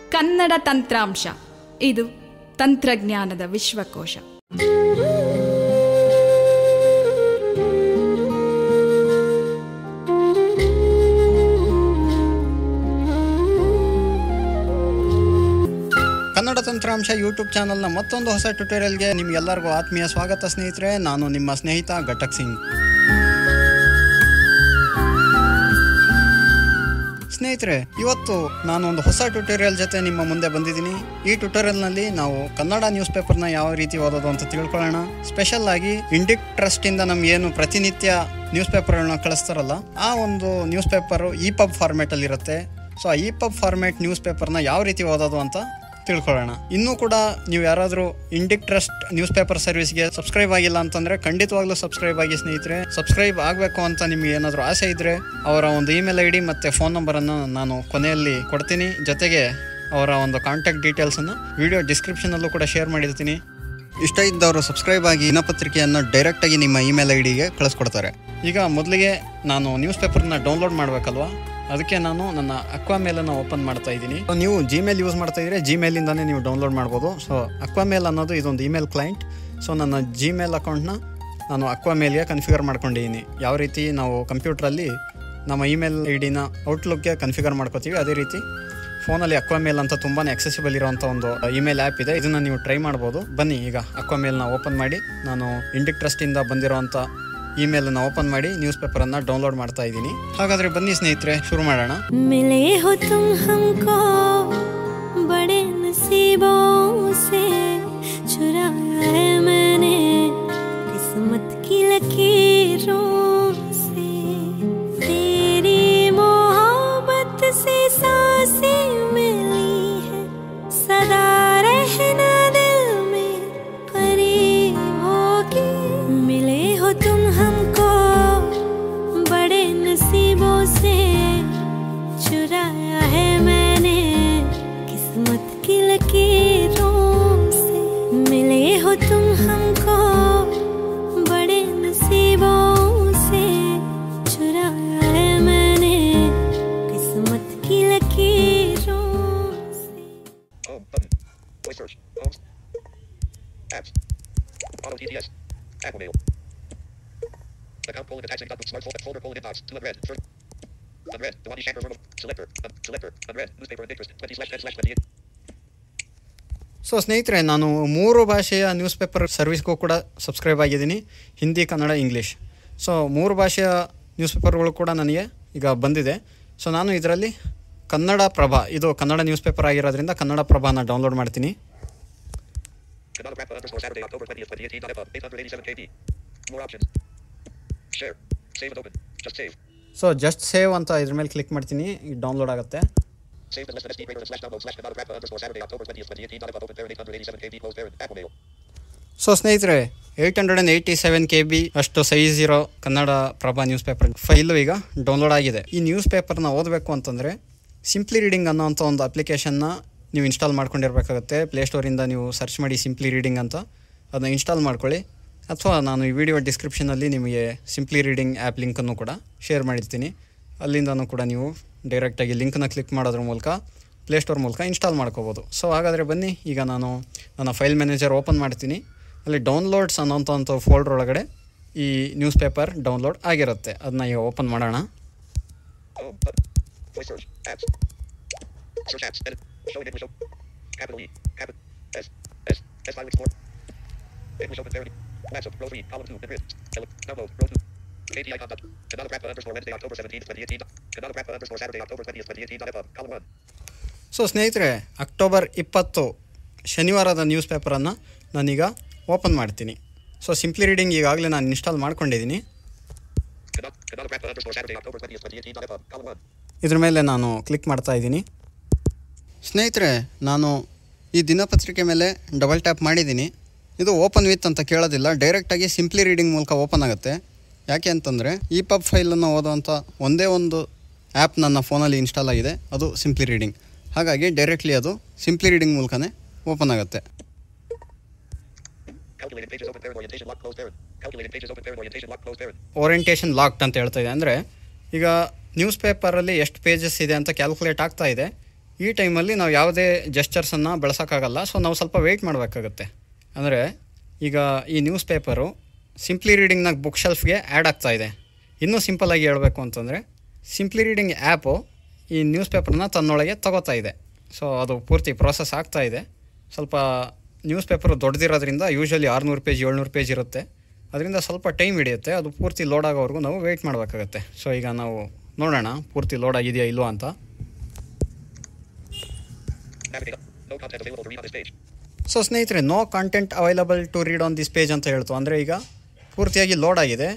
ಕನ್ನಡ ತಂತ್ರಾಂಶ ಇದು ತಂತ್ರಜ್ಞಾನದ ವಿಶ್ವಕೋಶ ಕನ್ನಡ ತಂತ್ರಾಂಶ ಯೂಟ್ಯೂಬ್ ಚಾನಲ್ನ ಮತ್ತೊಂದು ಹೊಸ ಟ್ಯುಟೋರಿಯಲ್ಗೆ ನಿಮ್ಗೆಲ್ಲರಿಗೂ ಆತ್ಮೀಯ ಸ್ವಾಗತ ಸ್ನೇಹಿತರೆ ನಾನು ನಿಮ್ಮ ಸ್ನೇಹಿತ ಘಟಕ್ ಸಿಂಗ್ ಸ್ನೇಹಿತರೆ ಇವತ್ತು ನಾನು ಒಂದು ಹೊಸ ಟ್ಯುಟೋರಿಯಲ್ ಜೊತೆ ನಿಮ್ಮ ಮುಂದೆ ಬಂದಿದ್ದೀನಿ ಈ ಟ್ಯುಟೋರಿಯಲ್ನಲ್ಲಿ ನಾವು ಕನ್ನಡ ನ್ಯೂಸ್ ಪೇಪರ್ನ ಯಾವ ರೀತಿ ಓದೋದು ಅಂತ ತಿಳ್ಕೊಳ್ಳೋಣ ಸ್ಪೆಷಲ್ ಆಗಿ ಇಂಡಿಕ್ ಟ್ರಸ್ಟ್ ಇಂದ ನಮ್ಗೆ ಏನು ಪ್ರತಿನಿತ್ಯ ನ್ಯೂಸ್ ಪೇಪರ್ಗಳನ್ನ ಕಳಿಸ್ತಾರಲ್ಲ ಆ ಒಂದು newspaper epub format ಅಲ್ಲಿ ಇರುತ್ತೆ ಸೊ ಆ ಇ ಪಬ್ ಫಾರ್ಮೇಟ್ ನ್ಯೂಸ್ ಪೇಪರ್ನ ಯಾವ ರೀತಿ ಓದೋದು ಅಂತ ತಿಳ್ಕೊಳ್ಳೋಣ ಇನ್ನೂ ಕೂಡ ನೀವು ಯಾರಾದರೂ ಇಂಡಿಕ್ ಟ್ರಸ್ಟ್ ನ್ಯೂಸ್ ಪೇಪರ್ ಸರ್ವಿಸ್ಗೆ ಸಬ್ಸ್ಕ್ರೈಬ್ ಆಗಿಲ್ಲ ಅಂತಂದ್ರೆ ಖಂಡಿತವಾಗ್ಲೂ ಸಬ್ಸ್ಕ್ರೈಬ್ ಆಗಿ ಸ್ನೇಹಿತರೆ ಸಬ್ಸ್ಕ್ರೈಬ್ ಆಗಬೇಕು ಅಂತ ನಿಮ್ಗೆ ಏನಾದರೂ ಆಸೆ ಇದ್ರೆ ಅವರ ಒಂದು ಇಮೇಲ್ ಐ ಡಿ ಮತ್ತು ಫೋನ್ ನಂಬರನ್ನು ನಾನು ಕೊನೆಯಲ್ಲಿ ಕೊಡ್ತೀನಿ ಜೊತೆಗೆ ಅವರ ಒಂದು ಕಾಂಟ್ಯಾಕ್ಟ್ ಡೀಟೇಲ್ಸನ್ನು ವಿಡಿಯೋ ಡಿಸ್ಕ್ರಿಪ್ಷನಲ್ಲೂ ಕೂಡ ಶೇರ್ ಮಾಡಿರ್ತೀನಿ ಇಷ್ಟ ಇದ್ದವರು ಸಬ್ಸ್ಕ್ರೈಬ್ ಆಗಿ ದಿನಪತ್ರಿಕೆಯನ್ನು ಡೈರೆಕ್ಟಾಗಿ ನಿಮ್ಮ ಇಮೇಲ್ ಐ ಡಿಗೆ ಕಳಿಸ್ಕೊಡ್ತಾರೆ ಈಗ ಮೊದಲಿಗೆ ನಾನು ನ್ಯೂಸ್ ಪೇಪರ್ನ ಡೌನ್ಲೋಡ್ ಮಾಡಬೇಕಲ್ವಾ ಅದಕ್ಕೆ ನಾನು ನನ್ನ ಅಕ್ವಾ ಮೇಲನ್ನು ಓಪನ್ ಮಾಡ್ತಾ ಇದ್ದೀನಿ So, ನೀವು ಜಿಮೇಲ್ ಯೂಸ್ ಮಾಡ್ತಾ ಇದ್ರೆ ಜಿಮೇಲಿಂದಾನೇ ನೀವು ಡೌನ್ಲೋಡ್ ಮಾಡ್ಬೋದು ಸೊ ಅಕ್ವಾ ಮೇಲ್ ಅನ್ನೋದು ಇದೊಂದು ಇಮೇಲ್ ಕ್ಲೈಂಟ್ ಸೊ ನನ್ನ ಜಿಮೇಲ್ ಅಕೌಂಟ್ನ ನಾನು ಅಕ್ವಾ ಮೇಲ್ಗೆ ಕನ್ಫಿಗರ್ ಮಾಡ್ಕೊಂಡಿದ್ದೀನಿ ಯಾವ ರೀತಿ ನಾವು ಕಂಪ್ಯೂಟ್ರಲ್ಲಿ ನಮ್ಮ ಇಮೇಲ್ ಐ ಡಿನ ಔಟ್ಲುಕ್ಗೆ ಕನ್ಫಿಗರ್ ಮಾಡ್ಕೋತೀವಿ ಅದೇ ರೀತಿ ಫೋನಲ್ಲಿ ಅಕ್ವಾ ಮೇಲ್ ಅಂತ ತುಂಬಾ ಎಕ್ಸೆಸಿಬಲ್ ಇರುವಂಥ ಒಂದು ಇಮೇಲ್ ಆ್ಯಪ್ ಇದೆ ಇದನ್ನು ನೀವು ಟ್ರೈ ಮಾಡ್ಬೋದು ಬನ್ನಿ ಈಗ ಅಕ್ವಾ ಮೇಲ್ನ ಓಪನ್ ಮಾಡಿ ನಾನು ಇಂಡಿಕ್ ಟ್ರಸ್ಟಿಂದ ಬಂದಿರೋಂಥ ಇಮೇಲನ್ನು ಓಪನ್ ಮಾಡಿ ನ್ಯೂಸ್ ಪೇಪರನ್ನು ಡೌನ್ಲೋಡ್ ಮಾಡ್ತಾ ಇದ್ದೀನಿ ಹಾಗಾದರೆ ಬನ್ನಿ ಸ್ನೇಹಿತರೆ ಶುರು ಮಾಡೋಣ मिले हो तुम हमको बड़े नसीबों से चुराया है मैंने किस्मत की लकीरों से तेरी मोहब्बत से सांसें मिली है सदा रहना दिल में करीब के मिले हो तुम हमको बड़े नसीबों से चुराया है मैंने किस्मत की लकीरों से मिले हो तुम हमको बड़े नसीबों से चुराया है मैंने किस्मत की लकीरों से Home button. Voice search. Homes. Apps. Auto TTS. Apple Mail. Account colon attaching dot smartphone folder colon inbox. To unread. First. Unread. Dewani Shankar Verma. Selector. Un- selector. Unread. Newspaper of interest. 20 slash 10 slash 28. So ಸ್ನೇಹಿತರೆ ನಾನು ಮೂರು ಭಾಷೆಯ news paper ಸರ್ವಿಸ್ಗೂ ಕೂಡ subscribe ಆಗಿದ್ದೀನಿ Hindi Kannada English so ಮೂರು ಭಾಷೆಯ news ಪೇಪರ್ಗಳು ಕೂಡ ನನಗೆ ಈಗ ಬಂದಿದೆ ಸೊ ನಾನು ಇದರಲ್ಲಿ ಕನ್ನಡ ಪ್ರಭಾ ಇದು ಕನ್ನಡ ನ್ಯೂಸ್ ಪೇಪರ್ ಆಗಿರೋದ್ರಿಂದ ಕನ್ನಡ ಪ್ರಭಾನ ಡೌನ್ಲೋಡ್ ಮಾಡ್ತೀನಿ Kannada Grappa underscore Saturday, October 20th, 2018. Dot 887 KB. More options. Share. Save and open. Just save. So just save ಅಂತ ಇದ್ರ ಮೇಲೆ ಕ್ಲಿಕ್ ಮಾಡ್ತೀನಿ ಈಗ ಡೌನ್ಲೋಡ್ ಆಗುತ್ತೆ Save and less than SD greater than slash download slash Kannada Grappa underscore Saturday, October 20th, 2018. Dot open parent 887 KB. Close parent. Apple Mail. So ಸ್ನೇಹಿತರೆ eight hundred and eighty seven K B ಅಷ್ಟು size ಇರೋ Kannada Prabha newspaper file ಈಗ download ಆಗಿದೆ ಈ ನ್ಯೂಸ್ ಪೇಪರ್ನ ಓದಬೇಕು ಅಂತಂದರೆ ಸಿಂಪ್ಲಿ ರೀಡಿಂಗ್ ಅನ್ನೋಂಥ ಒಂದು ಅಪ್ಲಿಕೇಶನ್ನ ನೀವು ಇನ್ಸ್ಟಾಲ್ ಮಾಡ್ಕೊಂಡಿರ್ಬೇಕಾಗುತ್ತೆ ಪ್ಲೇಸ್ಟೋರಿಂದ ನೀವು ಸರ್ಚ್ ಮಾಡಿ ಸಿಂಪ್ಲಿ ರೀಡಿಂಗ್ ಅಂತ ಅದನ್ನ ಇನ್ಸ್ಟಾಲ್ ಮಾಡ್ಕೊಳ್ಳಿ ಅಥವಾ ನಾನು ಈ ವಿಡಿಯೋ ಡಿಸ್ಕ್ರಿಪ್ಷನಲ್ಲಿ ನಿಮಗೆ ಸಿಂಪ್ಲಿ ರೀಡಿಂಗ್ ಆ್ಯಪ್ ಲಿಂಕನ್ನು ಕೂಡ ಶೇರ್ ಮಾಡಿರ್ತೀನಿ ಅಲ್ಲಿಂದನೂ ಕೂಡ ನೀವು ಡೈರೆಕ್ಟಾಗಿ ಲಿಂಕ್ನ ಕ್ಲಿಕ್ ಮಾಡೋದ್ರ ಮೂಲಕ ಪ್ಲೇಸ್ಟೋರ್ ಮೂಲಕ ಇನ್ಸ್ಟಾಲ್ ಮಾಡ್ಕೋಬೋದು ಸೊ ಹಾಗಾದರೆ ಬನ್ನಿ ಈಗ ನಾನು ನನ್ನ ಫೈಲ್ ಮ್ಯಾನೇಜರ್ ಓಪನ್ ಮಾಡ್ತೀನಿ ಅಲ್ಲಿ ಡೌನ್ಲೋಡ್ಸ್ ಅನ್ನೋಂಥ ಒಂದು ಫೋಲ್ಡರ್ ಒಳಗಡೆ ಈ ನ್ಯೂಸ್ ಪೇಪರ್ ಡೌನ್ಲೋಡ್ ಆಗಿರುತ್ತೆ ಅದನ್ನ ಈಗ ಓಪನ್ ಮಾಡೋಣ Home button. Voice search. Apps. Search apps. Edit. Show in English. o- Capital E. Capital S. S. S. File export. English open parody. Matchup. Row 3. Column 2. Grid. Ele- Download. Row 2. KT icon. dot. Kannada Grappa underscore Wednesday, October 17th, 2018. Kannada Grappa underscore Saturday, October 20th, 2018. Dot F. Column 1. So ಸ್ನೇಹಿತರೆ October ಇಪ್ಪತ್ತು ಶನಿವಾರದ news ಪೇಪರನ್ನು ನಾನೀಗ open ಮಾಡ್ತೀನಿ so simply reading ಈಗಾಗಲೇ ನಾನು install ಮಾಡ್ಕೊಂಡಿದ್ದೀನಿ Kannada Kannada Grappa underscore Saturday, October 20th, 2018. Dot F. Column 1. ಇದ್ರ ಮೇಲೆ ನಾನು ಕ್ಲಿಕ್ ಮಾಡ್ತಾ ಇದ್ದೀನಿ ಸ್ನೇಹಿತರೆ ನಾನು ಈ ದಿನಪತ್ರಿಕೆ ಮೇಲೆ ಡಬಲ್ ಟ್ಯಾಪ್ ಮಾಡಿದ್ದೀನಿ ಇದು ಓಪನ್ ವಿತ್ ಅಂತ ಕೇಳೋದಿಲ್ಲ ಡೈರೆಕ್ಟಾಗಿ ಸಿಂಪ್ಲಿ ರೀಡಿಂಗ್ ಮೂಲಕ ಓಪನ್ ಆಗುತ್ತೆ ಯಾಕೆ ಅಂತಂದರೆ ಈ ಪಬ್ ಫೈಲನ್ನು ಓದೋವಂಥ ಒಂದೇ ಒಂದು ಆ್ಯಪ್ ನನ್ನ ಫೋನಲ್ಲಿ ಇನ್ಸ್ಟಾಲ್ ಆಗಿದೆ ಅದು ಸಿಂಪ್ಲಿ ರೀಡಿಂಗ್ ಹಾಗಾಗಿ ಡೈರೆಕ್ಟ್ಲಿ ಅದು ಸಿಂಪ್ಲಿ ರೀಡಿಂಗ್ ಮೂಲಕನೇ ಓಪನ್ ಆಗುತ್ತೆ Calculated pages open parent orientation lock close parent. Calculated pages open parent orientation lock close parent. Orientation locked ಅಂತ ಹೇಳ್ತಾ ಇದೆ ಅಂದರೆ ಈಗ ನ್ಯೂಸ್ ಪೇಪರಲ್ಲಿ ಎಷ್ಟು ಪೇಜಸ್ ಇದೆ ಅಂತ ಕ್ಯಾಲ್ಕುಲೇಟ್ ಆಗ್ತಾ ಇದೆ ಈ ಟೈಮಲ್ಲಿ ನಾವು ಯಾವುದೇ ಜೆಸ್ಚರ್ಸನ್ನು ಬಳಸೋಕ್ಕಾಗಲ್ಲ ಸೊ ನಾವು ಸ್ವಲ್ಪ ವೆಯ್ಟ್ ಮಾಡಬೇಕಾಗತ್ತೆ ಅಂದರೆ ಈಗ ಈ ನ್ಯೂಸ್ ಪೇಪರು ಸಿಂಪ್ಲಿ ರೀಡಿಂಗ್ನಾಗ ಬುಕ್ ಶೆಲ್ಫ್ಗೆ ಆ್ಯಡ್ ಆಗ್ತಾ ಇದೆ ಇನ್ನೂ ಸಿಂಪಲಾಗಿ ಹೇಳಬೇಕು ಅಂತಂದರೆ ಸಿಂಪ್ಲಿ ರೀಡಿಂಗ್ ಆ್ಯಪು ಈ ನ್ಯೂಸ್ ಪೇಪರ್ನ ತನ್ನೊಳಗೆ ತಗೋತಾ ಇದೆ ಸೊ ಅದು ಪೂರ್ತಿ ಪ್ರೋಸೆಸ್ ಆಗ್ತಾ ಇದೆ ಸ್ವಲ್ಪ ನ್ಯೂಸ್ ಪೇಪರು ದೊಡ್ಡದಿರೋದ್ರಿಂದ ಯೂಶ್ವಲಿ ಆರುನೂರು ಪೇಜ್ ಏಳ್ನೂರು ಪೇಜ್ ಇರುತ್ತೆ ಅದರಿಂದ ಸ್ವಲ್ಪ ಟೈಮ್ ಹಿಡಿಯುತ್ತೆ ಅದು ಪೂರ್ತಿ ಲೋಡ್ ಆಗೋವರೆಗೂ ನಾವು ವೆಯ್ಟ್ ಮಾಡಬೇಕಾಗತ್ತೆ ಸೊ ಈಗ ನಾವು ನೋಡೋಣ ಪೂರ್ತಿ ಲೋಡ್ ಆಗಿದೆಯಾ ಇಲ್ವಾ ಅಂತ Navigate up. No content available to read on this page. So ಸ್ನೇಹಿತರೆ no content available to read on this page ಅಂತ ಹೇಳ್ತು ಅಂದರೆ ಈಗ ಪೂರ್ತಿಯಾಗಿ ಲೋಡ್ ಆಗಿದೆ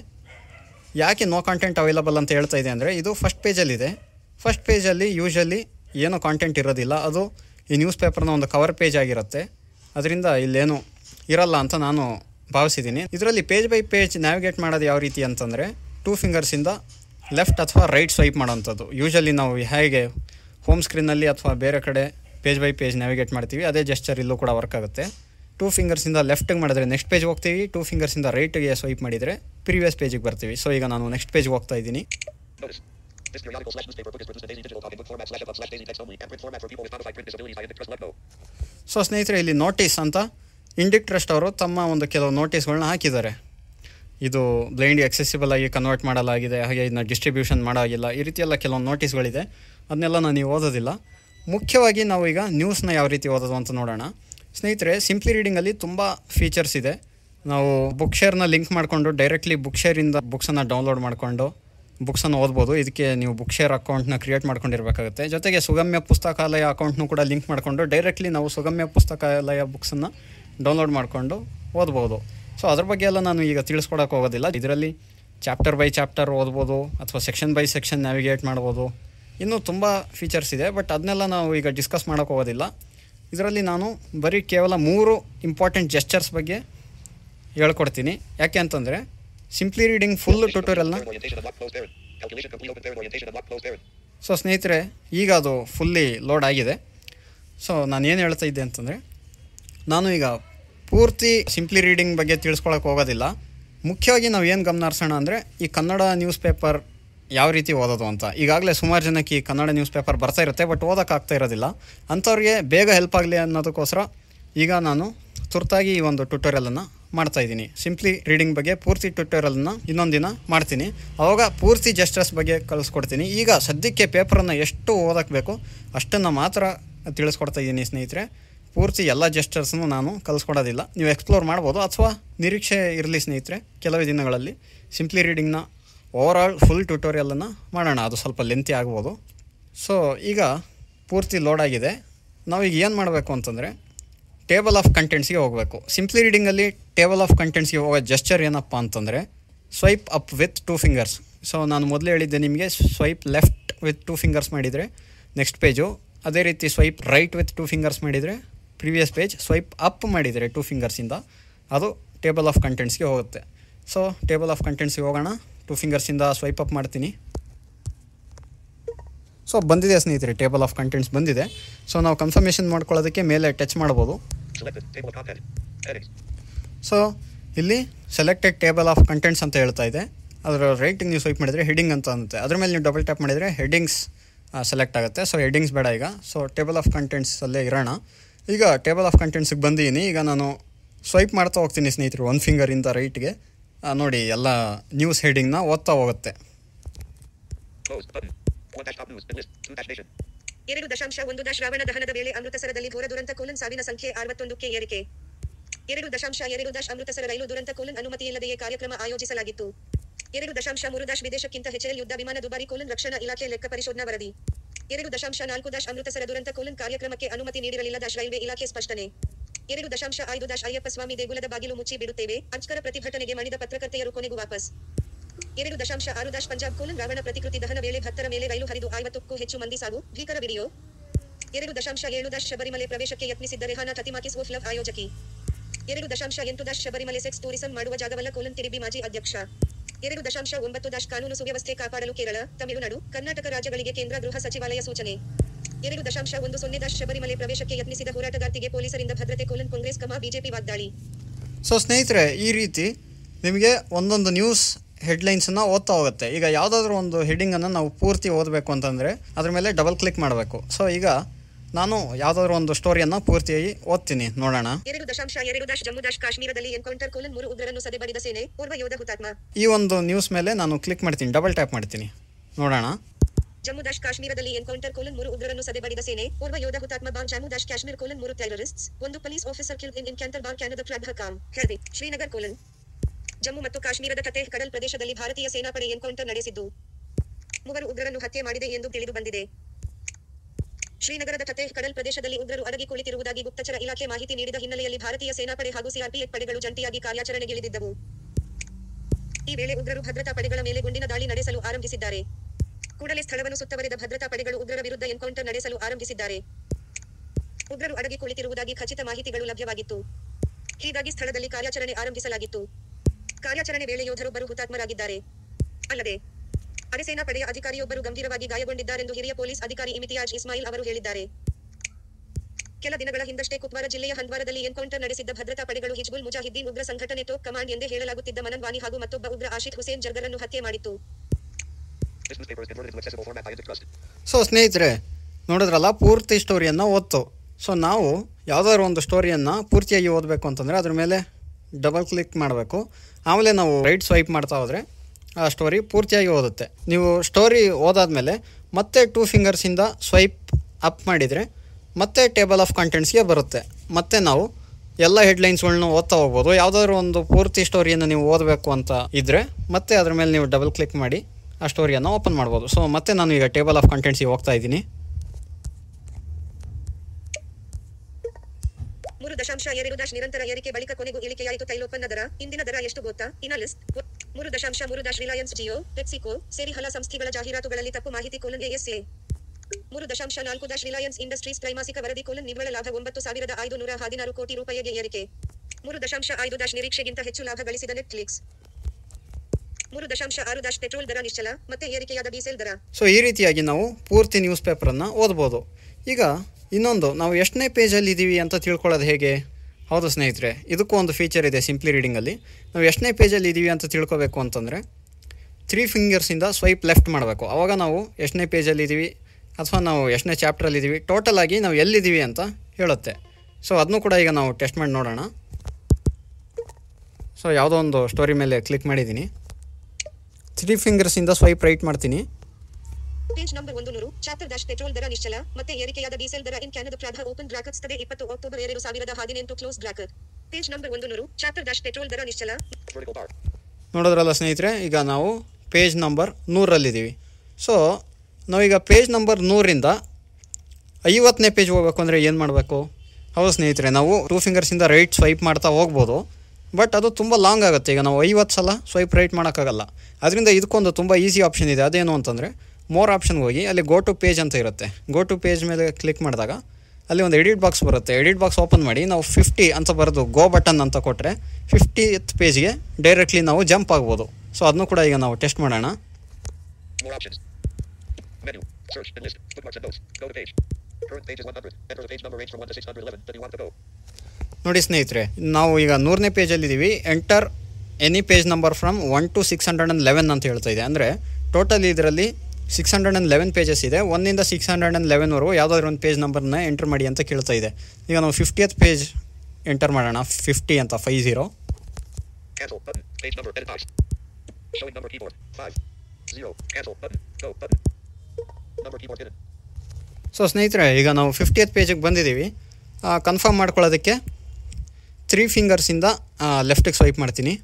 ಯಾಕೆ ನೋ ಕಾಂಟೆಂಟ್ ಅವೈಲಬಲ್ ಅಂತ ಹೇಳ್ತಾ ಇದೆ ಅಂದರೆ ಇದು ಫಸ್ಟ್ ಪೇಜಲ್ಲಿದೆ ಫಸ್ಟ್ ಪೇಜಲ್ಲಿ ಯೂಶ್ವಲಿ ಏನೋ ಕಾಂಟೆಂಟ್ ಇರೋದಿಲ್ಲ ಅದು ಈ ನ್ಯೂಸ್ ಪೇಪರ್ನ ಒಂದು ಕವರ್ ಪೇಜ್ ಆಗಿರುತ್ತೆ ಅದರಿಂದ ಇಲ್ಲೇನು ಇರಲ್ಲ ಅಂತ ನಾನು ಭಾವಿಸಿದ್ದೀನಿ ಇದರಲ್ಲಿ ಪೇಜ್ ಬೈ ಪೇಜ್ ನ್ಯಾವಿಗೇಟ್ ಮಾಡೋದು ಯಾವ ರೀತಿ ಅಂತಂದರೆ ಟೂ ಫಿಂಗರ್ಸಿಂದ ಲೆಫ್ಟ್ ಅಥವಾ ರೈಟ್ ಸ್ವೈಪ್ ಮಾಡೋವಂಥದ್ದು ಯೂಶ್ವಲಿ ನಾವು ಹೇಗೆ ಹೋಮ್ ಸ್ಕ್ರೀನಲ್ಲಿ ಅಥವಾ ಬೇರೆ ಕಡೆ ಪೇಜ್ ಬೈ ಪೇಜ್ ನ್ಯಾವಿಗೇಟ್ ಮಾಡ್ತೀವಿ ಅದೇ ಜೆಸ್ಚರ್ ಇಲ್ಲೂ ಕೂಡ ವರ್ಕ್ ಆಗುತ್ತೆ ಟೂ ಫಿಂಗರ್ಸಿಂದ ಲೆಫ್ಟಿಗೆ ಮಾಡಿದ್ರೆ ನೆಕ್ಸ್ಟ್ ಪೇಜ್ ಹೋಗ್ತೀವಿ ಟೂ ಫಿಂಗರ್ಸಿಂದ ರೈಟಿಗೆ ಸ್ವೈಪ್ ಮಾಡಿದರೆ ಪ್ರೀವಿಯಸ್ ಪೇಜಿಗೆ ಬರ್ತೀವಿ ಸೊ ಈಗ ನಾನು ನೆಕ್ಸ್ಟ್ ಪೇಜ್ಗೆ ಹೋಗ್ತಾ ಇದ್ದೀನಿ Notice. This periodical slash newspaper book is produced in Daisy Digital Copy book format slash above slash Daisy text only and print format for people with modified print disabilities. I trust no. So ಸ್ನೇಹಿತರೆ ಇಲ್ಲಿ notice ಅಂತ Indic trust ಅವರು ತಮ್ಮ ಒಂದು ಕೆಲವು ನೋಟಿಸ್ಗಳನ್ನ ಹಾಕಿದ್ದಾರೆ ಇದು blind accessible ಆಗಿ ಕನ್ವರ್ಟ್ ಮಾಡಲಾಗಿದೆ ಹಾಗೆ ಇದನ್ನ ಡಿಸ್ಟ್ರಿಬ್ಯೂಷನ್ ಮಾಡೋಗಿಲ್ಲ ಈ ರೀತಿ ಎಲ್ಲ ಕೆಲವೊಂದು ನೋಟಿಸ್ಗಳಿದೆ ಅದನ್ನೆಲ್ಲ ನಾನು ನೀವು ಓದೋದಿಲ್ಲ ಮುಖ್ಯವಾಗಿ ನಾವು ಈಗ ನ್ಯೂಸ್ನ ಯಾವ ರೀತಿ ಓದೋದು ಅಂತ ನೋಡೋಣ ಸ್ನೇಹಿತರೆ ಸಿಂಪ್ಲಿ ರೀಡಿಂಗಲ್ಲಿ ತುಂಬ ಫೀಚರ್ಸ್ ಇದೆ ನಾವು ಬುಕ್ ಶೇರ್ನ ಲಿಂಕ್ ಮಾಡಿಕೊಂಡು ಡೈರೆಕ್ಟ್ಲಿ ಬುಕ್ ಶೇರಿಂದ ಬುಕ್ಸನ್ನು ಡೌನ್ಲೋಡ್ ಮಾಡಿಕೊಂಡು ಬುಕ್ಸನ್ನು ಓದ್ಬೋದು ಇದಕ್ಕೆ ನೀವು ಬುಕ್ ಶೇರ್ ಅಕೌಂಟ್ನ ಕ್ರಿಯೇಟ್ ಮಾಡ್ಕೊಂಡಿರ್ಬೇಕಾಗುತ್ತೆ ಜೊತೆಗೆ ಸುಗಮ್ಯ ಪುಸ್ತಕಾಲಯ ಅಕೌಂಟ್ನು ಕೂಡ ಲಿಂಕ್ ಮಾಡಿಕೊಂಡು ಡೈರೆಕ್ಟ್ಲಿ ನಾವು ಸುಗಮ್ಯ ಪುಸ್ತಕಾಲಯ ಬುಕ್ಸನ್ನು ಡೌನ್ಲೋಡ್ ಮಾಡಿಕೊಂಡು ಓದ್ಬೋದು ಸೊ ಅದ್ರ ಬಗ್ಗೆ ಎಲ್ಲ ನಾನು ಈಗ ತಿಳಿಸ್ಕೊಡೋಕೆ ಹೋಗೋದಿಲ್ಲ ಇದರಲ್ಲಿ ಚಾಪ್ಟರ್ ಬೈ ಚಾಪ್ಟರ್ ಓದ್ಬೋದು ಅಥವಾ ಸೆಕ್ಷನ್ ಬೈ ಸೆಕ್ಷನ್ ನ್ಯಾವಿಗೇಟ್ ಮಾಡ್ಬೋದು ಇನ್ನೂ ತುಂಬ ಫೀಚರ್ಸ್ ಇದೆ ಬಟ್ ಅದನ್ನೆಲ್ಲ ನಾವು ಈಗ ಡಿಸ್ಕಸ್ ಮಾಡೋಕೆ ಹೋಗೋದಿಲ್ಲ ಇದರಲ್ಲಿ ನಾನು ಬರೀ ಕೇವಲ ಮೂರು ಇಂಪಾರ್ಟೆಂಟ್ ಜೆಸ್ಚರ್ಸ್ ಬಗ್ಗೆ ಹೇಳ್ಕೊಡ್ತೀನಿ ಯಾಕೆ ಅಂತಂದರೆ ಸಿಂಪ್ಲಿ ರೀಡಿಂಗ್ ಫುಲ್ ಟ್ಯೂಟೋರಿಯಲ್ನ Parent orientation unlock closed parent. Calculation complete open parent orientation unlock closed parent. So ಸ್ನೇಹಿತರೆ ಈಗ ಅದು ಫುಲ್ಲಿ ಲೋಡ್ ಆಗಿದೆ ಸೊ ನಾನು ಏನು ಹೇಳ್ತಾ ಇದ್ದೆ ಅಂತಂದರೆ ನಾನು ಈಗ ಪೂರ್ತಿ ಸಿಂಪ್ಲಿ ರೀಡಿಂಗ್ ಬಗ್ಗೆ ತಿಳಿಸ್ಕೊಳಕ್ಕೆ ಹೋಗೋದಿಲ್ಲ ಮುಖ್ಯವಾಗಿ ನಾವು ಏನು ಗಮನ ಹರಿಸೋಣ ಅಂದರೆ ಈ ಕನ್ನಡ ನ್ಯೂಸ್ ಪೇಪರ್ ಯಾವ ರೀತಿ ಓದೋದು ಅಂತ ಈಗಾಗಲೇ ಸುಮಾರು ಜನಕ್ಕೆ ಈ ಕನ್ನಡ ನ್ಯೂಸ್ ಪೇಪರ್ ಬರ್ತಾ ಇರುತ್ತೆ ಬಟ್ ಓದೋಕ್ಕಾಗ್ತಾ ಇರೋದಿಲ್ಲ ಅಂಥವ್ರಿಗೆ ಬೇಗ ಹೆಲ್ಪ್ ಆಗಲಿ ಅನ್ನೋದಕ್ಕೋಸ್ಕರ ಈಗ ನಾನು ತುರ್ತಾಗಿ ಈ ಒಂದು ಟ್ಯುಟೋರಿಯಲನ್ನು ಮಾಡ್ತಾ ಇದ್ದೀನಿ ಸಿಂಪ್ಲಿ ರೀಡಿಂಗ್ ಬಗ್ಗೆ ಪೂರ್ತಿ ಟ್ಯುಟೋರಿಯಲನ್ನು ಇನ್ನೊಂದು ದಿನ ಮಾಡ್ತೀನಿ ಅವಾಗ ಪೂರ್ತಿ ಜಸ್ಟರ್ಸ್ ಬಗ್ಗೆ ಕಲಿಸ್ಕೊಡ್ತೀನಿ ಈಗ ಸದ್ಯಕ್ಕೆ ಪೇಪರನ್ನು ಎಷ್ಟು ಓದಕ್ಕೆ ಬೇಕು ಅಷ್ಟನ್ನು ಮಾತ್ರ ತಿಳಿಸ್ಕೊಡ್ತಾ ಇದ್ದೀನಿ ಸ್ನೇಹಿತರೆ ಪೂರ್ತಿ ಎಲ್ಲ ಜಸ್ಟರ್ಸ್ನು ನಾನು ಕಲಿಸ್ಕೊಡೋದಿಲ್ಲ ನೀವು ಎಕ್ಸ್ಪ್ಲೋರ್ ಮಾಡ್ಬೋದು ಅಥವಾ ನಿರೀಕ್ಷೆ ಇರಲಿ ಸ್ನೇಹಿತರೆ ಕೆಲವೇ ದಿನಗಳಲ್ಲಿ ಸಿಂಪ್ಲಿ ರೀಡಿಂಗ್ನ ಓವರ್ ಆಲ್ ಫುಲ್ ಟ್ಯುಟೋರಿಯಲನ್ನು ಮಾಡೋಣ ಅದು ಸ್ವಲ್ಪ ಲೆಂತಿ ಆಗ್ಬೋದು ಸೊ ಈಗ ಪೂರ್ತಿ ಲೋಡ್ ಆಗಿದೆ ನಾವೀಗ ಏನು ಮಾಡಬೇಕು ಅಂತಂದರೆ ಟೇಬಲ್ ಆಫ್ ಕಂಟೆಂಟ್ಸ್ಗೆ ಹೋಗಬೇಕು ಸಿಂಪ್ಲಿ ರೀಡಿಂಗಲ್ಲಿ ಟೇಬಲ್ ಆಫ್ ಕಂಟೆಂಟ್ಸ್ಗೆ ಹೋಗೋ ಜಸ್ಚರ್ ಏನಪ್ಪ ಅಂತಂದರೆ swipe up with two fingers so ನಾನು ಮೊದಲೇ ಹೇಳಿದ್ದೆ ನಿಮಗೆ swipe left with two fingers ಮಾಡಿದರೆ ನೆಕ್ಸ್ಟ್ ಪೇಜು ಅದೇ ರೀತಿ swipe right with two fingers ಮಾಡಿದರೆ ಪ್ರಿವಿಯಸ್ ಪೇಜ್ ಸ್ವೈಪ್ ಅಪ್ ಮಾಡಿದರೆ ಟೂ ಫಿಂಗರ್ಸಿಂದ ಅದು ಟೇಬಲ್ ಆಫ್ ಕಂಟೆಂಟ್ಸ್ಗೆ ಹೋಗುತ್ತೆ ಸೊ ಟೇಬಲ್ ಆಫ್ ಕಂಟೆಂಟ್ಸ್ಗೆ ಹೋಗೋಣ ಟೂ ಫಿಂಗರ್ಸಿಂದ ಸ್ವೈಪ್ ಅಪ್ ಮಾಡ್ತೀನಿ ಸೊ ಬಂದಿದೆ ಸ್ನೇಹಿತರೆ ಟೇಬಲ್ ಆಫ್ ಕಂಟೆಂಟ್ಸ್ ಬಂದಿದೆ ಸೊ ನಾವು ಕನ್ಫರ್ಮೇಷನ್ ಮಾಡ್ಕೊಳ್ಳೋದಕ್ಕೆ ಮೇಲೆ ಟಚ್ ಮಾಡ್ಬೋದು Selected. Table of content. Headings. So ಇಲ್ಲಿ ಸೆಲೆಕ್ಟೆಡ್ ಟೇಬಲ್ ಆಫ್ ಕಂಟೆಂಟ್ಸ್ ಅಂತ ಹೇಳ್ತಾ ಇದೆ ಅದರ ರೈಟಿಂಗ್ ನೀವು ಸ್ವೈಪ್ ಮಾಡಿದರೆ ಹೆಡಿಂಗ್ ಅಂತ ಅಂತೆ ಅದ್ರ ಮೇಲೆ ನೀವು ಡಬಲ್ ಟ್ಯಾಪ್ ಮಾಡಿದರೆ ಹೆಡಿಂಗ್ಸ್ ಸೆಲೆಕ್ಟ್ ಆಗುತ್ತೆ ಸೊ ಹೆಡಿಂಗ್ಸ್ ಬೇಡ ಈಗ ಸೊ ಟೇಬಲ್ ಆಫ್ ಕಂಟೆಂಟ್ಸಲ್ಲೇ ಇರೋಣ ಈಗ ಟೇಬಲ್ ಆಫ್ ಕಂಟೆಂಟ್ಸಿಗೆ ಬಂದಿದ್ದೀನಿ ಈಗ ನಾನು ಸ್ವೈಪ್ ಮಾಡ್ತಾ ಹೋಗ್ತೀನಿ ಸ್ನೇಹಿತರು ಒಂದು ಫಿಂಗರಿಂದ ರೈಟ್ಗೆ ನೋಡಿ ಎಲ್ಲ ನ್ಯೂಸ್ ಹೆಡಿಂಗ್ನ ಓದ್ತಾ ಹೋಗುತ್ತೆ Close. Button. One dash top news. List. Two dash nation. ಎರಡು ದಶಾಂಶ ಒಂದು ದಶ ರಾವಣ ದಹನದ ವೇಳೆ ಅಮೃತಸರದಲ್ಲಿ ಘೋರ ದುರಂತ ಕೋಲನ್ ಸಾವಿನ ಸಂಖ್ಯೆ ಅರವತ್ತೊಂದಕ್ಕೆ ಏರಿಕೆ ಎರಡು ದಶಾಂಶ ಎರಡು ದಶ ಅಮೃತಸರ ರೈಲು ದುರಂತ ಕೋಲನ್ ಅನುಮತಿಯಿಲ್ಲದೆಯೇ ಕಾರ್ಯಕ್ರಮ ಆಯೋಜಿಸಲಾಗಿತ್ತು ಎರಡು ದಶಾಂಶ ಮೂರು ದಶ ವಿದೇಶಕ್ಕಿಂತ ಹೆಚ್ಚಿನ ಯುದ್ಧ ವಿಮಾನ ದುಬಾರಿ ಕೋಲನ್ ರಕ್ಷಣಾ ಇಲಾಖೆ ಲೆಕ್ಕ ಪರಿಶೋಧನಾ ವರದಿ ಎರಡು ದಶಾಂಶ ನಾಲ್ಕು ದಶ ಅಮೃತಸರ ದುರಂತ ಕೋಲನ್ ಕಾರ್ಯಕ್ರಮಕ್ಕೆ ಅನುಮತಿ ನೀಡಿರಲಿಲ್ಲ ದಶ ರೈಲ್ವೆ ಇಲಾಖೆ ಸ್ಪಷ್ಟನೆ ಎರಡು ದಶಾಂಶ ಐದು ದಶ ಅಯ್ಯಪ್ಪ ಸ್ವಾಮಿ ದೇಗುಲದ ಬಾಗಿಲು ಮುಚ್ಚಿ ಬಿಡುತ್ತೇವೆ ಅಂಚ್ಕರ ಪ್ರತಿಭಟನೆಗೆ ಮಣಿದ ಪತ್ರಕರ್ತೆಯರು ಕೊನೆಗೂ ವಾಪಸ್ ಎರಡು ದಶಾಂಶ ಆರು ದಶ ಪಂಜಾಬ್ ಕೋಲನ್ ರಾವಣ ಪ್ರತಿಕೃತಿ ದಹನ ವೇಳೆ ಭಕ್ತರ ಮೇಲೆ ರೈಲು ಹರಿದು ಐವತ್ತಕ್ಕೂ ಹೆಚ್ಚು ಮಂದಿ ಸಾವು ಭೀಕರ ವಿಡಿಯೋ ಎರಡು ದಶಾಂಶ ಏಳು ದಶ ಶಬರಿಮಲೆ ಪ್ರವೇಶಕ್ಕೆ ಯತ್ನಿಸಿದ್ದ ರೆಹಾನಾ ತತಿಮಾಕಿಸ್ ಲವ್ ಆಯೋಜಕಿ ಎರಡು ದಶಾಂಶ ಎಂಟು ದಶ ಶಬರಿಮಲೆ ಸೆಕ್ಸ್ ಟೂರಿಸಂ ಮಾಡುವ ಜಾಗವಲ್ಲ ಕೋಲನ್ ತಿರುಬಿ ಮಾಜಿ ಅಧ್ಯಕ್ಷ ಎರಡು ದಶಾಂಶ ಒಂಬತ್ತು ದಶ ಕಾನೂನು ಸುವ್ಯವಸ್ಥೆ ಕಾಪಾಡಲು ಕೇರಳ ತಮಿಳುನಾಡು ಕರ್ನಾಟಕ ರಾಜ್ಯಗಳಿಗೆ ಕೇಂದ್ರ ಗೃಹ ಸಚಿವಾಲಯ ಸೂಚನೆ ಎರಡು ದಶಾಂಶ ಒಂದು ಸೊನ್ನೆ ದಶ ಶಬರಿಮಲೆ ಪ್ರವೇಶಕ್ಕೆ ಯತ್ನಿಸಿದ ಹೋರಾಟಗಾರ್ತಿಗೆ ಪೊಲೀಸರಿಂದ ಭದ್ರತೆ ಕೋಲನ್ ಕಾಂಗ್ರೆಸ್ ಕಮ ಬಿಜೆಪಿ ವಾಗ್ದಾಳಿ ಸೊ ಸ್ನೇಹಿತರೆ ಈ ರೀತಿ ನಿಮಗೆ ಒಂದೊಂದು ನ್ಯೂಸ್ ಹೆಡ್ಲೈನ್ಸನ್ನು ಓದ್ತಾ ಹೋಗುತ್ತೆ ಈಗ ಯಾವುದಾದ್ರೂ ಒಂದು ಹೆಡ್ಡಿಂಗನ್ನು ನಾವು ಪೂರ್ತಿ ಓದಬೇಕು ಅಂತಂದರೆ ಅದ್ರ ಮೇಲೆ ಡಬಲ್ ಕ್ಲಿಕ್ ಮಾಡಬೇಕು ಸೊ ಈಗ ನಾನು ಯಾವುದಾದ್ರೂ ಒಂದು ಸ್ಟೋರಿಯನ್ನು ಪೂರ್ತಿಯಾಗಿ ಓದ್ತೀನಿ ನೋಡೋಣ ಎರಡು ದಶಾಂಶ ಎರಡು ದಶ್ ಜಮ್ಮು ದಶ್ ಕಾಶ್ಮೀರದಲ್ಲಿ ಎನ್ಕೌಂಟರ್ ಕೋಲನ್ ಮೂರು ಉಗ್ರರನ್ನು ಸದೆಬಡಿದ ಸೇನೆ ಓರ್ವ ಯೋಧ ಹುತಾತ್ಮ ಈ ಒಂದು ನ್ಯೂಸ್ ಮೇಲೆ ನಾನು ಕ್ಲಿಕ್ ಮಾಡ್ತೀನಿ ಡಬಲ್ ಟ್ಯಾಪ್ ಮಾಡ್ತೀನಿ ನೋಡೋಣ ಜಮ್ಮು ದಶ್ ಕಾಶ್ಮೀರದಲ್ಲಿ ಎನ್ಕೌಂಟರ್ ಕೋಲನ್ ಮೂರು ಉಗ್ರರನ್ನು ಸದೆಬಡಿದ ಸೇನೆ ಓರ್ವ ಯೋಧ ಹುತಾತ್ಮ ಬಾಂಗ್ ಜಮ್ಮು ದಶ್ ಕಾಶ್ಮೀರ್ ಕೋಲನ್ ಮೂರು ಟೆರರಿಸ್ಟ್ಸ್ ಒಂದು police officer kill in encounter bar Kannada Prabha com ಹೆಲ್ದಿ ಶ್ರೀನಗರ್ ಕೋಲನ್ ಜಮ್ಮು ಮತ್ತು ಕಾಶ್ಮೀರದ ಫತೇಹ್ ಕಡಲ್ ಪ್ರದೇಶದಲ್ಲಿ ಭಾರತೀಯ ಸೇನಾಪಡೆ ಎನ್ಕೌಂಟರ್ ನಡೆಸಿದ್ದು ಮೂವರು ಉಗ್ರರನ್ನು ಹತ್ಯೆ ಮಾಡಿದೆ ಎಂದು ತಿಳಿದು ಬಂದಿದೆ ಶ್ರೀನಗರದ ಫತೇಹ್ ಕಡಲ್ ಪ್ರದೇಶದಲ್ಲಿ ಉಗ್ರರು ಅಡಗಿ ಕುಳಿತಿರುವುದಾಗಿ ಗುಪ್ತಚರ ಇಲಾಖೆ ಮಾಹಿತಿ ನೀಡಿದ ಹಿನ್ನೆಲೆಯಲ್ಲಿ ಭಾರತೀಯ ಸೇನಾಪಡೆ ಹಾಗೂ ಸಿಆರ್ಪಿಎಫ್ ಪಡೆಗಳು ಜಂಟಿಯಾಗಿ ಕಾರ್ಯಾಚರಣೆಗಿಳಿದಿದ್ದವು ಈ ವೇಳೆ ಉಗ್ರರು ಭದ್ರತಾ ಪಡೆಗಳ ಮೇಲೆ ಗುಂಡಿನ ದಾಳಿ ನಡೆಸಲು ಆರಂಭಿಸಿದ್ದಾರೆ ಕೂಡಲೇ ಸ್ಥಳವನ್ನು ಸುತ್ತವರಿದ ಭದ್ರತಾ ಪಡೆಗಳು ಉಗ್ರರ ವಿರುದ್ಧ ಎನ್ಕೌಂಟರ್ ನಡೆಸಲು ಆರಂಭಿಸಿದ್ದಾರೆ ಉಗ್ರರು ಅಡಗಿ ಕುಳಿತಿರುವುದಾಗಿ ಖಚಿತ ಮಾಹಿತಿಗಳು ಲಭ್ಯವಾಗಿತ್ತು ಹೀಗಾಗಿ ಸ್ಥಳದಲ್ಲಿ ಕಾರ್ಯಾಚರಣೆ ಆರಂಭಿಸಲಾಗಿತ್ತು ಕಾರ್ಯಾಚರಣೆ ವೇಳೆ ಯೋಧರೊಬ್ಬರು ಹುತಾತ್ಮರಾಗಿದ್ದಾರೆ ಅಲ್ಲದೆ ಅರೆಸೇನಾ ಪಡೆಯ ಅಧಿಕಾರಿಯೊಬ್ಬರು ಗಂಭೀರವಾಗಿ ಗಾಯಗೊಂಡಿದ್ದಾರೆಂದು ಹಿರಿಯ ಪೊಲೀಸ್ ಅಧಿಕಾರಿ ಇಮಿತಿಯಾಜ್ ಇಸ್ಮಾಯಿಲ್ ಅವರು ಹೇಳಿದ್ದಾರೆ ಕೆಲ ದಿನಗಳ ಹಿಂದಷ್ಟೇ ಕುಪ್ವಾರ ಜಿಲ್ಲೆಯ ಹಂದ್ವಾರದಲ್ಲಿ ಎನ್ಕೌಂಟರ್ ನಡೆಸಿದ್ದ ಭದ್ರತಾ ಪಡೆಗಳು ಹಿಜ್ಬುಲ್ ಮುಜಾಹಿದ್ದೀನ್ ಉಗ್ರ ಸಂಘಟನೆ ಟೋಪ್ ಕಮಾಂಡ್ ಎಂದೇ ಹೇಳಲಾಗುತ್ತಿದ್ದ ಮನನ್ ವಾನಿ ಹಾಗೂ ಮತ್ತೊಬ್ಬ ಉಗ್ರ ಆಶಿತ್ ಹುಸೇನ್ ಜರ್ಗರನ್ನು ಹತ್ಯೆ ಮಾಡಿತ್ತು This newspaper is converted into accessible format by Indic Trust. So ಸ್ನೇಹಿತರೆ ನೋಡಿದ್ರಲ್ಲ ಪೂರ್ತಿ ಸ್ಟೋರಿಯನ್ನು ಓದ್ತು ಸೊ ನಾವು ಯಾವುದಾದ್ರು ಒಂದು ಸ್ಟೋರಿಯನ್ನು ಪೂರ್ತಿಯಾಗಿ ಓದಬೇಕು ಅಂತಂದರೆ ಅದ್ರ ಮೇಲೆ ಡಬಲ್ ಕ್ಲಿಕ್ ಮಾಡಬೇಕು ಆಮೇಲೆ ನಾವು ರೈಟ್ ಸ್ವೈಪ್ ಮಾಡ್ತಾ ಹೋದರೆ ಆ ಸ್ಟೋರಿ ಪೂರ್ತಿಯಾಗಿ ಓದುತ್ತೆ ನೀವು ಸ್ಟೋರಿ ಓದಾದ್ಮೇಲೆ ಮತ್ತೆ ಟೂ ಫಿಂಗರ್ಸಿಂದ ಸ್ವೈಪ್ ಅಪ್ ಮಾಡಿದರೆ ಮತ್ತೆ ಟೇಬಲ್ ಆಫ್ ಕಂಟೆಂಟ್ಸ್ಗೆ ಬರುತ್ತೆ ಮತ್ತೆ ನಾವು ಎಲ್ಲ ಹೆಡ್ಲೈನ್ಸ್ಗಳನ್ನ ಓದ್ತಾ ಹೋಗ್ಬೋದು ಯಾವುದಾದ್ರು ಒಂದು ಪೂರ್ತಿ ಸ್ಟೋರಿಯನ್ನು ನೀವು ಓದಬೇಕು ಅಂತ ಇದ್ದರೆ ಮತ್ತೆ ಅದ್ರ ಮೇಲೆ ನೀವು ಡಬಲ್ ಕ್ಲಿಕ್ ಮಾಡಿ ಆ ಸ್ಟೋರಿಯನ್ನು ಓಪನ್ ಮಾಡ್ಬೋದು ಸೊ ಮತ್ತೆ ನಾನು ಈಗ ಟೇಬಲ್ ಆಫ್ ಕಂಟೆಂಟ್ಸಿಗೆ ಹೋಗ್ತಾ ಇದ್ದೀನಿ ಮೂರು ದಶಾಂಶ ಎರಡು ದಾಶ್ ನಿರಂತರ ಏರಿಕೆ ಬಳಿಕ ಕೊನೆಗೂ ಇಳಿಕೆಯಾಯಿತು ತೈಲೋತ್ಪನ್ನ ದರ ಇಂದಿನ ದರ ಎಷ್ಟು ಗೊತ್ತಾ ಇನ್ನ ಲಿಸ್ಟ್ ಮೂರು ದಶಾಂಶ ಮೂರು ದಾಶ್ ರಿಲಯನ್ಸ್ ಜಿಯೋ ಪೆಪ್ಸಿಕೋ ಸೇರಿ ಹಲ ಸಂಸ್ಥೆಗಳ ಜಾಹೀರಾತುಗಳಲ್ಲಿ ತಪ್ಪು ಮಾಹಿತಿ ಕೋಲನ್ ಎಎಸ್ಎ ಮೂರು ದಶಾಂಶ ನಾಲ್ಕು ದಾಶ್ ರಿಲಯನ್ಸ್ ಇಂಡಸ್ಟ್ರೀಸ್ ತ್ರೈಮಾಸಿಕ ವರದಿ ಕೋಲನ್ ನಿವ್ವಳ ಲಾಭ ಒಂಬತ್ತು ಸಾವಿರದ ಐದು ನೂರ ಹದಿನಾರು ಕೋಟಿ ರೂಪಾಯಿಗೆ ಏರಿಕೆ ಮೂರು ದಶಾಂಶ ಐದು ದಾಶ್ ನಿರೀಕ್ಷೆಗಿಂತ ಹೆಚ್ಚು ಲಾಭ ಗಳಿಸಿದ ನೆಟ್ಫ್ಲಿಕ್ಸ್ ಮೂರು ದಶಾಂಶ ಆರು ದಾಶ್ ಪೆಟ್ರೋಲ್ ದರ ನಿಶ್ಚಲ ಮತ್ತೆ ಏರಿಕೆಯಾದ ಡೀಸೆಲ್ ದರ ಸೊ ಈ ರೀತಿಯಾಗಿ ನಾವು ಪೂರ್ತಿ ನ್ಯೂಸ್ ಪೇಪರನ್ನು ಓದ್ಬೋದು ಈಗ ಇನ್ನೊಂದು ನಾವು ಎಷ್ಟನೇ ಪೇಜಲ್ಲಿ ಇದ್ದೀವಿ ಅಂತ ತಿಳ್ಕೊಳ್ಳೋದು ಹೇಗೆ ಹೌದು ಸ್ನೇಹಿತರೆ ಇದಕ್ಕೂ ಒಂದು ಫೀಚರ್ ಇದೆ ಸಿಂಪ್ಲಿ ರೀಡಿಂಗಲ್ಲಿ ನಾವು ಎಷ್ಟನೇ ಪೇಜಲ್ಲಿ ಇದ್ದೀವಿ ಅಂತ ತಿಳ್ಕೊಬೇಕು ಅಂತಂದರೆ ತ್ರೀ ಫಿಂಗರ್ಸಿಂದ ಸ್ವೈಪ್ ಲೆಫ್ಟ್ ಮಾಡಬೇಕು ಆವಾಗ ನಾವು ಎಷ್ಟನೇ ಪೇಜಲ್ಲಿ ಇದ್ದೀವಿ ಅಥವಾ ನಾವು ಎಷ್ಟನೇ ಚಾಪ್ಟ್ರಲ್ಲಿ ಇದ್ದೀವಿ ಟೋಟಲ್ ಆಗಿ ನಾವು ಎಲ್ಲಿದ್ದೀವಿ ಅಂತ ಹೇಳುತ್ತೆ ಸೊ ಅದನ್ನು ಕೂಡ ಈಗ ನಾವು ಟೆಸ್ಟ್ ಮಾಡಿ ನೋಡೋಣ ಸೊ ಯಾವುದೋ ಒಂದು ಸ್ಟೋರಿ ಮೇಲೆ ಕ್ಲಿಕ್ ಮಾಡಿದ್ದೀನಿ ತ್ರೀ ಫಿಂಗರ್ಸಿಂದ ಸ್ವೈಪ್ ರೈಟ್ ಮಾಡ್ತೀನಿ ಪೇಜ್ ನಂಬರ್ ಒಂದು ನೂರು ಚಾಪ್ಟರ್ ದಾಶ್ ಪೆಟ್ರೋಲ್ ದರ ನಿಶ್ಚಲ ಮತ್ತೆ ಏರಿಕೆಯಾದ ಡೀಸೆಲ್ ದರ ಇನ್ ಕ್ಯಾನದ ಪ್ರಾಧ ಓಪನ್ ಬ್ರಾಕೆಟ್ಸ್ ತದೆ ಇಪ್ಪತ್ತು ಅಕ್ಟೋಬರ್ ಎರಡು ಸಾವಿರದ ಹದಿನೆಂಟು ಕ್ಲೋಸ್ ಬ್ರಾಕೆಟ್ ಪೇಜ್ ನಂಬರ್ ಒಂದು ನೂರು ಚಾಪ್ಟರ್ ದಾಶ್ ಪೆಟ್ರೋಲ್ ದರ ನಿಶ್ಚಲ Vertical bar. ನೋಡಿದ್ರಲ್ಲ ಸ್ನೇಹಿತರೆ ಈಗ ನಾವು ಪೇಜ್ ನಂಬರ್ ನೂರಲ್ಲಿದ್ದೀವಿ ಸೊ ನಾವೀಗ ಪೇಜ್ ನಂಬರ್ ನೂರಿಂದ ಐವತ್ತನೇ ಪೇಜ್ ಹೋಗ್ಬೇಕು ಅಂದರೆ ಏನು ಮಾಡಬೇಕು ಹೌದು ಸ್ನೇಹಿತರೆ ನಾವು ಟೂ ಫಿಂಗರ್ಸಿಂದ ರೈಟ್ ಸ್ವೈಪ್ ಮಾಡ್ತಾ ಹೋಗ್ಬೋದು ಬಟ್ ಅದು ತುಂಬ ಲಾಂಗ್ ಆಗುತ್ತೆ ಈಗ ನಾವು ಐವತ್ತು ಸಲ ಸ್ವೈಪ್ ರೈಟ್ ಮಾಡೋಕ್ಕಾಗಲ್ಲ ಅದರಿಂದ ಇದಕ್ಕೊಂದು ತುಂಬ ಈಸಿ ಆಪ್ಷನ್ ಇದೆ ಅದೇನು ಅಂತಂದರೆ ಮೋರ್ ಆಪ್ಷನ್ಗೆ ಹೋಗಿ ಅಲ್ಲಿ ಗೋ ಟು ಪೇಜ್ ಅಂತ ಇರುತ್ತೆ ಗೋ ಟು ಪೇಜ್ ಮೇಲೆ ಕ್ಲಿಕ್ ಮಾಡಿದಾಗ ಅಲ್ಲಿ ಒಂದು ಎಡಿಟ್ ಬಾಕ್ಸ್ ಬರುತ್ತೆ ಎಡಿಟ್ ಬಾಕ್ಸ್ ಓಪನ್ ಮಾಡಿ ನಾವು ಫಿಫ್ಟಿ ಅಂತ ಬರೆದು ಗೋ ಬಟನ್ ಅಂತ ಕೊಟ್ಟರೆ ಫಿಫ್ಟಿಯತ್ ಪೇಜ್ಗೆ ಡೈರೆಕ್ಟ್ಲಿ ನಾವು ಜಂಪ್ ಆಗ್ಬೋದು ಸೊ ಅದನ್ನು ಕೂಡ ಈಗ ನಾವು ಟೆಸ್ಟ್ ಮಾಡೋಣ More options. Menu. Search and list. Bookmarks and notes. Go to page. Current page is 100. Enter the page number range from 1 to 611 that you want to go. ನೋಡಿ ಸ್ನೇಹಿತರೆ ನಾವು ಈಗ ನೂರನೇ ಪೇಜಲ್ಲಿದ್ದೀವಿ enter any page number from one to six hundred and eleven ಅಂತ ಹೇಳ್ತಾ ಇದೆ ಅಂದರೆ ಟೋಟಲ್ ಇದರಲ್ಲಿ six hundred and eleven pages ಇದೆ ಒಂದಿಂದ ಸಿಕ್ಸ್ ಹಂಡ್ರೆಡ್ ಆ್ಯಂಡ್ ಲೆವೆನ್ವರೆಗೂ ಯಾವುದಾದ್ರೂ ಒಂದು ಪೇಜ್ ನಂಬರ್ನ ಎಂಟರ್ ಮಾಡಿ ಅಂತ ಕೇಳ್ತಾ ಇದೆ ಈಗ ನಾವು ಫಿಫ್ಟಿಯತ್ ಪೇಜ್ ಎಂಟರ್ ಮಾಡೋಣ ಫಿಫ್ಟಿ ಅಂತ five zero Cancel button. Page number. Edit box. Showing number keyboard. 5. 0. Cancel button. Go button. Number keyboard hidden. So ಸ್ನೇಹಿತರೆ ಈಗ ನಾವು ಫಿಫ್ಟಿಯತ್ ಪೇಜಿಗೆ ಬಂದಿದ್ದೀವಿ ಕನ್ಫರ್ಮ್ ಮಾಡ್ಕೊಳ್ಳೋದಕ್ಕೆ ತ್ರೀ ಫಿಂಗರ್ಸಿಂದ ಲೆಫ್ಟಿಗೆ ಸ್ವೈಪ್ ಮಾಡ್ತೀನಿ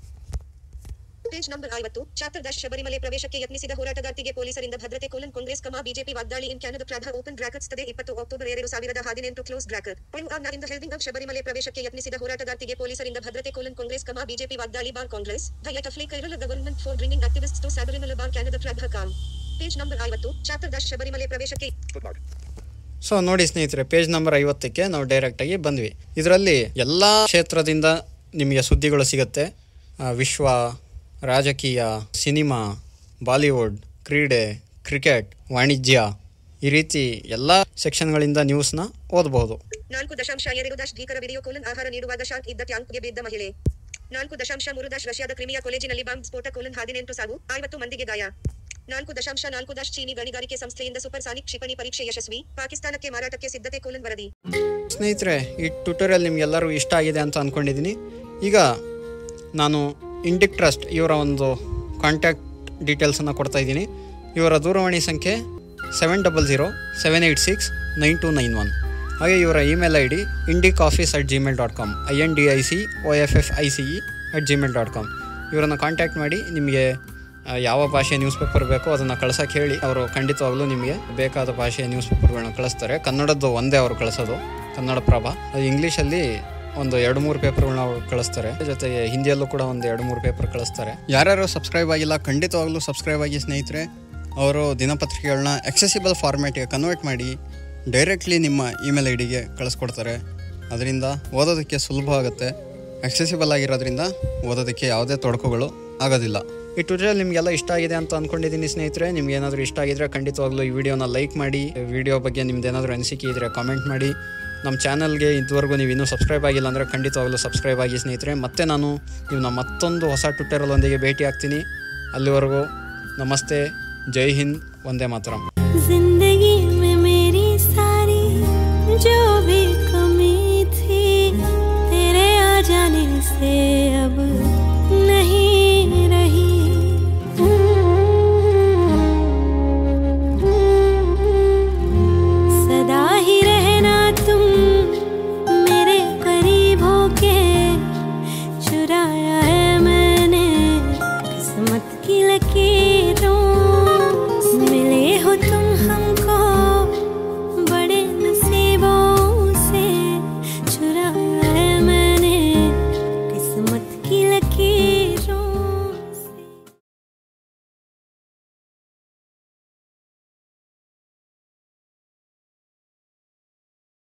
ಪೇಜ್ ನಂಬರ್ ಐವತ್ತು ಚಾಪ್ಟರ್ ದಾಶ್ ಶಬರಿಮಲೆ ಪ್ರವೇಶಕ್ಕೆ ಯತ್ನಿಸಿದ ಹೋರಾಟಗಾರ್ತಿಗೆ ಪೊಲೀಸರಿಂದ ಭದ್ರತೆ ಕೋಲನ್ ಕಾಂಗ್ರೆಸ್ ಕಮ ಬಿಜೆಪಿ ವಾಗ್ದಾಳಿ ಇನ್ ಕ್ಯಾನದ ಪ್ರಾಧ ಓಪನ್ ಬ್ರಾಕೆಟ್ಸ್ ತದೆ ಇಪ್ಪತ್ತು ಅಕ್ಟೋಬರ್ ಎರಡು ಸಾವಿರದ ಹದಿನೆಂಟು ಕ್ಲೋಸ್ ಬ್ರಾಕೆಟ್ ಇಂದ ಹೆಲ್ವಿಂಗ್ ಆಫ್ ಶಬರಿಮಲೆ ಪ್ರವೇಶಕ್ಕೆ ಯತ್ನಿಸಿದ ಹೋರಾಟಗಾರ್ತಿಗೆ ಪೊಲೀಸರಿಂದ ಭದ್ರತೆ ಕೋಲನ್ ಕಾಂಗ್ರೆಸ್ ಕಮ ಬಿಜೆಪಿ ವಾಗ್ದಾಳಿ ಬಾರ್ ಕಾಂಗ್ರೆಸ್ ಭಯ ಟಫ್ಲೆ Kerala government for bringing activist to Sabarimala bar Kannada Prabha com page number ಐವತ್ತು ಚಾಪ್ಟರ್ ದಾಶ್ ಶಬರಿಮಲೆ ಪ್ರವೇಶಕ್ಕೆ Bookmark. ಸೊ ನೋಡಿ ಸ್ನೇಹಿತರೆ ಪೇಜ್ ನಂಬರ್ ಐವತ್ತಕ್ಕೆ ನಾವು ಡೈರೆಕ್ಟಾಗಿ ಬಂದ್ವಿ ಇದರಲ್ಲಿ ಎಲ್ಲ ಕ್ಷೇತ್ರದಿಂದ ನಿಮಗೆ ಸುದ್ದಿಗಳು ಸಿಗುತ್ತೆ ಆ, ವಿಶ್ವ ರಾಜಕೀಯ ಸಿನಿಮಾ ಬಾಲಿವುಡ್ ಕ್ರೀಡೆ ಕ್ರಿಕೆಟ್ ವಾಣಿಜ್ಯ ಈ ರೀತಿ ಎಲ್ಲ ಸೆಕ್ಷನ್ಗಳಿಂದ ನ್ಯೂಸ್ನ ಓದಬಹುದು ನಾಲ್ಕು ದಶಾಂಶ ಎರಡು ದಾಶ್ ಭೀಕರ ವಿಡಿಯೋ ಕೋಲನ್ ಆಹಾರ ನೀಡುವಾಗ ಶಾಕ್ ಇದ್ದ ಟ್ಯಾಂಕ್ಗೆ ಬಿದ್ದ ಮಹಿಳೆ ನಾಲ್ಕು ದಶಾಂಶ ಮೂರು ದಾಶ್ ರಷ್ಯಾದ ಕ್ರಿಮಿಯಾ ಕಾಲೇಜಿನಲ್ಲಿ ಬಾಂಬ್ ಸ್ಫೋಟ ಕೋಲನ್ ಹದಿನೆಂಟು ಸಾವು ಐವತ್ತು ಮಂದಿಗೆ ಗಾಯ ನಾಲ್ಕು ದಶಾಂಶ ನಾಲ್ಕು ದಶ್ ಚೀನಿ ಗಣಿಗಾರಿಕೆ ಸಂಸ್ಥೆಯಿಂದ ಸೂಪರ್ಸಾನಿಕ್ ಕ್ಷಿಪಣಿ ಪರೀಕ್ಷೆ ಯಶಸ್ವಿ ಪಾಕಿಸ್ತಾನಕ್ಕೆ ಮಾರಾಟಕ್ಕೆ ಸಿದ್ಧತೆ ಕೋಲನ್ ವರದಿ ಸ್ನೇಹಿತರೆ ಈ ಟ್ಯುಟೋರಿಯಲ್ ನಿಮಗೆಲ್ಲರೂ ಇಷ್ಟ ಆಗಿದೆ ಅಂತ ಅಂದ್ಕೊಂಡಿದ್ದೀನಿ ಈಗ ನಾನು ಇಂಡಿಕ್ ಟ್ರಸ್ಟ್ ಇವರ ಒಂದು ಕಾಂಟ್ಯಾಕ್ಟ್ ಡೀಟೇಲ್ಸನ್ನು ಕೊಡ್ತಾ ಇದ್ದೀನಿ ಇವರ ದೂರವಾಣಿ ಸಂಖ್ಯೆ seven double zero seven eight six nine two nine one ಹಾಗೆ ಇವರ email I D Indic office at Gmail dot com I N D I C O F F I C E at Gmail dot com ಇವರನ್ನು contact ಮಾಡಿ ನಿಮಗೆ ಆ, ಯಾವ ಭಾಷೆ news paper ಬೇಕೋ ಅದನ್ನು ಕಳ್ಸೋಕ್ಕೆ ಹೇಳಿ ಅವರು ಖಂಡಿತವಾಗ್ಲೂ ನಿಮಗೆ ಬೇಕಾದ ಭಾಷೆಯ ನ್ಯೂಸ್ ಪೇಪರ್ಗಳನ್ನ ಕಳಿಸ್ತಾರೆ ಕನ್ನಡದ್ದು ಒಂದೇ ಅವರು ಕಳಿಸೋದು ಕನ್ನಡ ಪ್ರಭ ಅದು ಇಂಗ್ಲೀಷಲ್ಲಿ ಒಂದು ಎರಡು ಮೂರು ಪೇಪರ್ಗಳನ್ನ ಅವ್ರು ಕಳಿಸ್ತಾರೆ ಜೊತೆಗೆ ಹಿಂದಿಯಲ್ಲೂ ಕೂಡ ಒಂದು ಎರಡು ಮೂರು ಪೇಪರ್ ಕಳಿಸ್ತಾರೆ ಯಾರ್ಯಾರು ಸಬ್ಸ್ಕ್ರೈಬ್ ಆಗಿಲ್ಲ ಖಂಡಿತವಾಗ್ಲೂ ಸಬ್ಸ್ಕ್ರೈಬ್ ಆಗಿ ಸ್ನೇಹಿತರೆ ಅವರು ದಿನಪತ್ರಿಕೆಗಳನ್ನ ಎಕ್ಸೆಸಿಬಲ್ ಫಾರ್ಮ್ಯಾಟ್ಗೆ ಕನ್ವರ್ಟ್ ಮಾಡಿ ಡೈರೆಕ್ಟ್ಲಿ ನಿಮ್ಮ ಇಮೇಲ್ ಐ ಡಿಗೆ ಕಳಿಸ್ಕೊಡ್ತಾರೆ ಅದರಿಂದ ಓದೋದಕ್ಕೆ ಸುಲಭ ಆಗುತ್ತೆ ಅಕ್ಸೆಸಿಬಲ್ ಆಗಿರೋದ್ರಿಂದ ಓದೋದಕ್ಕೆ ಯಾವುದೇ ತೊಡಕುಗಳು ಆಗೋದಿಲ್ಲ ಈ ಟ್ಯೂಟೋರಿಯಲ್ ನಿಮಗೆಲ್ಲ ಇಷ್ಟ ಆಗಿದೆ ಅಂತ ಅಂದ್ಕೊಂಡಿದ್ದೀನಿ ಸ್ನೇಹಿತರೆ ನಿಮ್ಗೆ ಏನಾದರೂ ಇಷ್ಟ ಆಗಿದ್ರೆ ಖಂಡಿತವಾಗ್ಲೂ ಈ ವಿಡಿಯೋನ ಲೈಕ್ ಮಾಡಿ ವಿಡಿಯೋ ಬಗ್ಗೆ ನಿಮ್ದು ಏನಾದರೂ ಅನಿಸಿಕೆ ಇದ್ದರೆ ಕಾಮೆಂಟ್ ಮಾಡಿ ನಮ್ಮ ಚಾನಲ್ಗೆ ಇದುವರೆಗೂ ನೀವು ಇನ್ನೂ ಸಬ್ಸ್ಕ್ರೈಬ್ ಆಗಿಲ್ಲ ಅಂದರೆ ಖಂಡಿತವಾಗ್ಲೂ ಸಬ್ಸ್ಕ್ರೈಬ್ ಆಗಿ ಸ್ನೇಹಿತರೆ ಮತ್ತೆ ನಾನು ಇವನ್ನ ಮತ್ತೊಂದು ಹೊಸ ಟ್ವಿಟರಲ್ ಒಂದಿಗೆ ಭೇಟಿ ಆಗ್ತೀನಿ ಅಲ್ಲಿವರೆಗೂ ನಮಸ್ತೆ ಜೈ ಹಿಂದ್ ಒಂದೇ ಮಾತರಂ